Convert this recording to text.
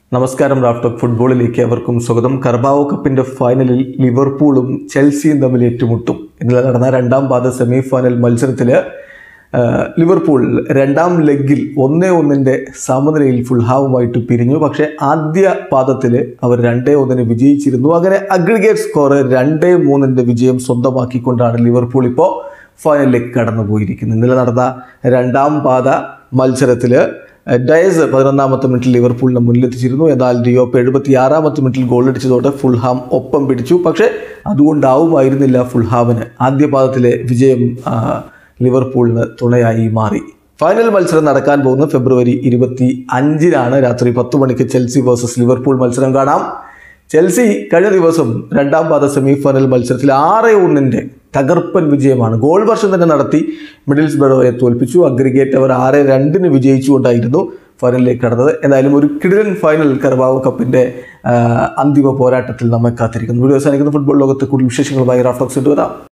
നമസ്കാരം റാഫ്റ്റോക്ക് ഫുട്ബോളിലേക്ക് അവർക്കും സ്വാഗതം കർബാവോ കപ്പിന്റെ ഫൈനലിൽ ലിവർപൂളും ചെൽസിയും തമ്മിൽ ഏറ്റുമുട്ടും ഇന്നലെ നടന്ന രണ്ടാം പാദ സെമി ഫൈനൽ മത്സരത്തിൽ ലിവർപൂൾ രണ്ടാം ലെഗിൽ ഒന്നേ ഒന്നിൻ്റെ സമനിലയിൽ ഫുൾഹാവുമായിട്ട് പിരിഞ്ഞു പക്ഷേ ആദ്യ പാദത്തിൽ അവർ രണ്ടേ ഒന്നിന് വിജയിച്ചിരുന്നു അങ്ങനെ അഗ്രിഗേറ്റ് സ്കോർ രണ്ടേ മൂന്നിൻ്റെ വിജയം സ്വന്തമാക്കിക്കൊണ്ടാണ് ലിവർപൂൾ ഇപ്പോൾ ഫൈനലിലേക്ക് കടന്നുപോയിരിക്കുന്നത് ഇന്നലെ നടന്ന രണ്ടാം പാദ മത്സരത്തിൽ ഡയസ് പതിനൊന്നാമത്തെ മിനിറ്റിൽ ലിവർപൂളിനെ മുന്നിലെത്തിച്ചിരുന്നു എന്നാൽ ഡിയോപ്പ് എഴുപത്തി ആറാമത്തെ മിനിറ്റിൽ ഗോളടിച്ചതോടെ ഫുൾഹാം ഒപ്പം പിടിച്ചു പക്ഷേ അതുകൊണ്ടാവുമായിരുന്നില്ല ഫുൾഹാമിന് ആദ്യ പാദത്തിലെ വിജയം ആ, ലിവർപൂളിന് തുണയായി മാറി ഫൈനൽ മത്സരം നടക്കാൻ പോകുന്ന ഫെബ്രുവരി ഇരുപത്തി അഞ്ചിനാണ് രാത്രി പത്ത് മണിക്ക് ചെൽസി വേഴ്സസ് ലിവർപൂൾ മത്സരം കാണാം ചെൽസി കഴിഞ്ഞ ദിവസം രണ്ടാം പാദ സെമി ഫൈനൽ മത്സരത്തിൽ ആറ് ഒന്നിൻ്റെ തകർപ്പൻ വിജയമാണ് ഗോൾ വർഷം തന്നെ നടത്തി മിഡിൽസ് ബെഡോയെ തോൽപ്പിച്ചു അഗ്രിഗേറ്റ് അവർ ആറ് രണ്ടിന് വിജയിച്ചുകൊണ്ടായിരുന്നു ഫൈനലിലേക്ക് കടന്നത് എന്തായാലും ഒരു കിടിലൻ ഫൈനൽ കർവാവ് കപ്പിൻ്റെ ആ, അന്തിമ പോരാട്ടത്തിൽ നമ്മെ കാത്തിരിക്കുന്നു വീഡിയോ അവസാനിക്കുന്ന ഫുട്ബോൾ ലോകത്തെ കൂടുതൽ വിശേഷങ്ങളുമായി റാഫ്റ്റോക്സ് ഇട്ട് വരാം